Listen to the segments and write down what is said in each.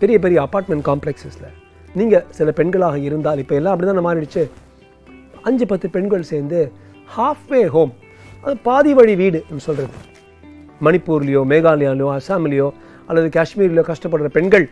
பெரிய பெரிய அப்பார்ட்மெண்ட் காம்ப்ளெக்ஸஸில் நீங்கள் சில பெண்களாக இருந்தால் இப்போ எல்லாம் அப்படி தான் மாறிடுச்சு அஞ்சு பத்து பெண்கள் சேர்ந்து halfway ஹோம் அது பாதி வழி வீடு சொல்கிறது மணிப்பூர்லேயோ மேகாலயாலையோ அசாம்லேயோ அல்லது காஷ்மீர்லையோ கஷ்டப்படுற பெண்கள்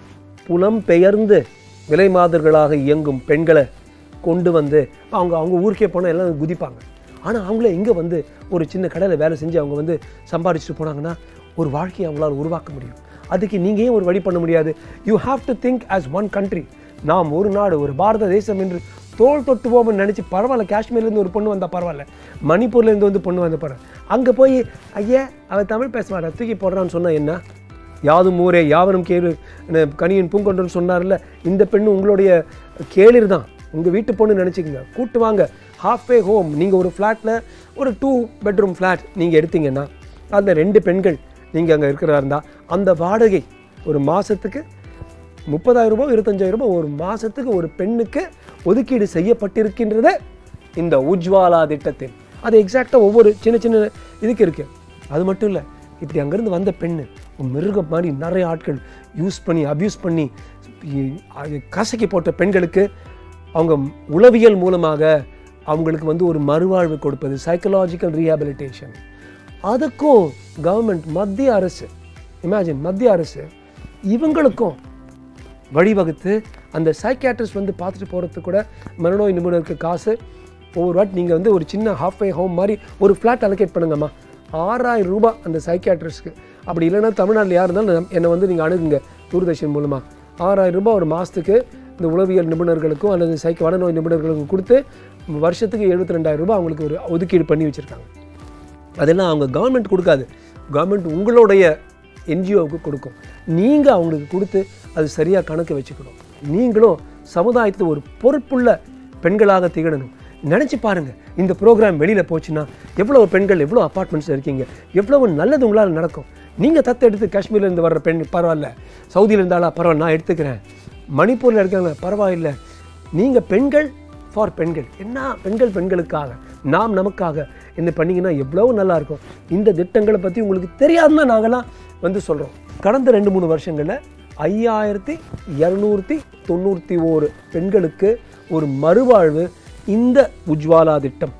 புலம் பெயர்ந்து விலை மாதர்களாக இயங்கும் பெண்களை கொண்டு வந்து அவங்க அவங்க ஊருக்கே போனால் எல்லாம் குதிப்பாங்க ஆனால் அவங்களே இங்கே வந்து ஒரு சின்ன கடையில் வேலை செஞ்சு அவங்க வந்து சம்பாதிச்சுட்டு போனாங்கன்னா ஒரு வாழ்க்கையை அவங்களால உருவாக்க முடியும் அதுக்கு நீங்கள் ஏன் ஒரு வழி பண்ண முடியாது you have to think as one country நாம் ஒரு நாடு ஒரு பாரத தேசம் என்று தோள் தொட்டுவோம்னு நினச்சி பரவாயில்ல காஷ்மீர்லேருந்து ஒரு பொண்ணு வந்தால் பரவாயில்ல மணிப்பூர்லேருந்து வந்து பொண்ணு வந்த பரவாயில்ல அங்கே போய் ஐயா அவன் தமிழ் பேச மாட்டான் தூக்கி போடுறான்னு சொன்னா என்ன யாதும் ஊரே யாவரும் கேளு என்ன கனியன் பூங்கொன்றன்னு சொன்னார்ல இந்த பெண்ணு உங்களுடைய கேளிர் தான் உங்கள் வீட்டு பொண்ணு நினச்சிக்கங்க கூட்டு வாங்க halfway ஹோம் நீங்கள் ஒரு ஃப்ளாட்டில் ஒரு டூ பெட்ரூம் ஃப்ளாட் நீங்கள் எடுத்தீங்கன்னா அந்த ரெண்டு பெண்கள் நீங்கள் அங்கே இருக்கிறதா இருந்தால் அந்த வாடகை ஒரு மாதத்துக்கு முப்பதாயிரம் ரூபாய் இருபத்தஞ்சாயிரம் ரூபாய் ஒரு மாதத்துக்கு ஒரு பெண்ணுக்கு ஒதுக்கீடு செய்யப்பட்டிருக்கின்றது இந்த உஜ்வாலா திட்டத்தில் அது எக்ஸாக்டாக ஒவ்வொரு சின்ன சின்ன இதுக்கு இருக்கு அது மட்டும் இல்லை இப்படி அங்கேருந்து வந்த பெண்ணு ஒரு மிருகம் மாதிரி நிறைய ஆட்கள் யூஸ் பண்ணி அப்யூஸ் பண்ணி இ- அது கசக்கி போட்ட பெண்களுக்கு அவங்க உளவியல் மூலமாக அவங்களுக்கு வந்து ஒரு மறுவாழ்வு கொடுப்பது சைக்கலாஜிக்கல் ரீஹாபிலிட்டேஷன் அதுக்கும் கவர்மெண்ட் மத்திய அரசு இமேஜின் மத்திய அரசு இவங்களுக்கும் வழிவகுத்து அந்த சைக்கியாட்ரிஸ்ட் வந்து பார்த்துட்டு போகிறதுக்கு கூட மனநோய் நிபுணருக்கு காசு ஒவ்வொரு வாட்டி நீங்கள் வந்து ஒரு சின்ன halfway ஹோம் மாதிரி ஒரு ஃப்ளாட் அலோகேட் பண்ணுங்கம்மா ஆறாயிரம் ரூபாய் அந்த சைக்கியாட்ரிஸ்ட்க்கு அப்படி இல்லைன்னா தமிழ்நாட்டில் யார் இருந்தாலும் நம்ம- என்னை வந்து நீங்கள் அணுகுங்க தூர்தர்ஷன் மூலமாக ஆறாயிரம் ரூபாய் ஒரு மாதத்துக்கு இந்த உளவியல் நிபுணர்களுக்கும் அல்லது சைக்க மனநோய் நிபுணர்களுக்கும் கொடுத்து வருஷத்துக்கு எழுபத்தி ரெண்டாயிரம் ரூபாய் அவங்களுக்கு ஒரு ஒதுக்கீடு பண்ணி வச்சுருக்காங்க அதெல்லாம் அவங்க கவர்மெண்ட் கொடுக்காது கவர்மெண்ட் உங்களுடைய என்ஜிஓவுக்கு கொடுக்கும் நீங்கள் அவங்களுக்கு கொடுத்து அது சரியாக கணக்கு வச்சுக்கணும் நீங்களும் சமுதாயத்தில் ஒரு பொறுப்புள்ள பெண்களாக திகழணும் நினச்சி பாருங்கள் இந்த ப்ரோக்ராம் வெளியில் போச்சுன்னா எவ்வளவு பெண்கள் எவ்வளோ அப்பார்ட்மெண்ட்ஸில் இருக்கீங்க எவ்வளவு நல்லது உங்களால் நடக்கும் நீங்கள் தத்து எடுத்து காஷ்மீர்லேருந்து வர்ற பெண் பரவாயில்ல சவுதியில் இருந்தாலா பரவாயில்ல நான் எடுத்துக்கிறேன் மணிப்பூரில் இருக்காங்க பரவாயில்லை நீங்கள் பெண்கள் ஃபார் பெண்கள் என்ன பெண்கள் பெண்களுக்காக நாம் நமக்காக என்ன பண்ணீங்கன்னா எவ்வளவு நல்லா இருக்கும் இந்த திட்டங்களை பற்றி உங்களுக்கு தெரியாதுன்னா நாங்களாம் வந்து சொல்கிறோம் கடந்த ரெண்டு மூணு வருஷங்களில் ஐயாயிரத்தி இரநூத்தி தொண்ணூற்றி ஓரு பெண்களுக்கு ஒரு மறுவாழ்வு இந்த உஜ்வாலா திட்டம்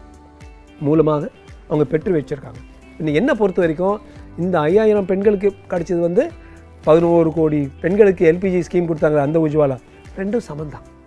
மூலமாக அவங்க பெற்று வச்சிருக்காங்க இன்னைக்கு என்ன பொறுத்த வரைக்கும் இந்த ஐயாயிரம் பெண்களுக்கு கிடைச்சது வந்து பதினோரு கோடி பெண்களுக்கு எல்பிஜி ஸ்கீம் கொடுத்தாங்க அந்த உஜ்வாலா ரெண்டும் சமந்தான்